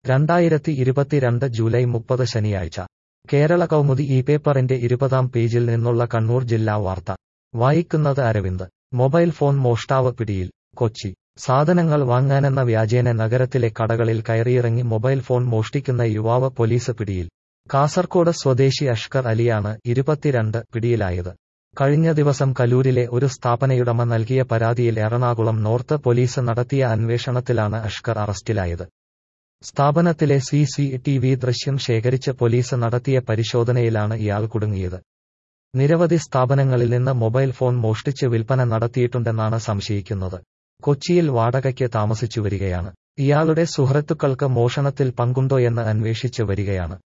രണ്ടായിരത്തി ഇരുപത്തിരണ്ട് ജൂലൈ മുപ്പത് ശനിയാഴ്ച കേരള കൗമുദി ഈ പേപ്പറിന്റെ ഇരുപതാം പേജിൽ നിന്നുള്ള കണ്ണൂർ ജില്ലാ വാർത്ത വായിക്കുന്നത് അരവിന്ദ് മൊബൈൽ ഫോൺ മോഷ്ടാവ് പിടിയിൽ കൊച്ചി സാധനങ്ങൾ വാങ്ങാനെന്ന വ്യാജേന നഗരത്തിലെ കടകളിൽ കയറിയിറങ്ങി മൊബൈൽ ഫോൺ മോഷ്ടിക്കുന്ന യുവാവ് പോലീസ് പിടിയിൽ കാസർകോട് സ്വദേശി അഷ്കർ അലിയാണ് ഇരുപത്തിരണ്ട് പിടിയിലായത് കഴിഞ്ഞ ദിവസം കലൂരിലെ ഒരു സ്ഥാപനയുടമ നൽകിയ പരാതിയിൽ എറണാകുളം നോർത്ത് പോലീസ് നടത്തിയ അന്വേഷണത്തിലാണ് അഷ്കർ അറസ്റ്റിലായത് സ്ഥാപനത്തിലെ സി സി ടി വി ദൃശ്യം ശേഖരിച്ച് പോലീസ് നടത്തിയ പരിശോധനയിലാണ് ഇയാൾ കുടുങ്ങിയത് നിരവധി സ്ഥാപനങ്ങളിൽ നിന്ന് മൊബൈൽ ഫോൺ മോഷ്ടിച്ച് വിൽപ്പന നടത്തിയിട്ടുണ്ടെന്നാണ് സംശയിക്കുന്നത് കൊച്ചിയിൽ വാടകയ്ക്ക് താമസിച്ചു വരികയാണ് ഇയാളുടെ സുഹൃത്തുക്കൾക്ക് മോഷണത്തിൽ പങ്കുണ്ടോയെന്ന് അന്വേഷിച്ച് വരികയാണ്